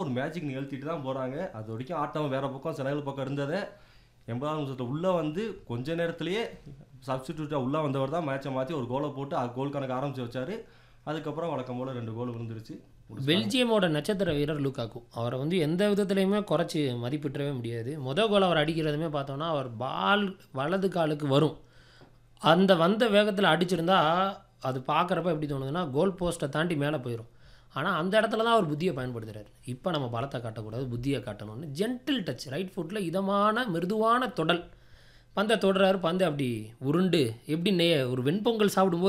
ஒரு மேஜிக் நிகழ்த்திட்டு தான் போகிறாங்க அது வரைக்கும் ஆட்டம் வேறு பக்கம் செனகல் பக்கம் இருந்ததை எண்பதாம் நிமிஷத்தில் உள்ளே வந்து கொஞ்ச நேரத்திலேயே சப்ஸ்டிடியூட்டாக உள்ளே வந்தவர் தான் மேட்சை மாற்றி ஒரு கோலை போட்டு அது கோல் கணக்கு ஆரம்பிச்சு வச்சாரு அதுக்கப்புறம் வழக்கம் போல் ரெண்டு கோல் விழுந்துருச்சு பெல்ஜியமோட நட்சத்திர வீரர் லுக்காக்கு அவரை வந்து எந்த விதத்துலையுமே குறைச்சி மதிப்பிட்டவே முடியாது முத கோல் அவர் அடிக்கிறதுமே பார்த்தோன்னா அவர் பால் வலது காலுக்கு வரும் அந்த வந்த வேகத்தில் அடிச்சிருந்தா அது பார்க்குறப்ப எப்படி தோணுதுன்னா கோல் போஸ்ட்டை தாண்டி மேலே போயிடும் ஆனால் அந்த இடத்துல தான் அவர் புத்தியை பயன்படுத்துறாரு இப்போ நம்ம பலத்தை காட்டக்கூடாது புத்தியை காட்டணும்னு ஜென்டில் டச் ரைட் ஃபுட்டில் இதமான மிருதுவான தொடல் பந்தை தொடுறாரு பந்து அப்படி உருண்டு எப்படி நெய் ஒரு வெண்பொங்கல் சாப்பிடும்போது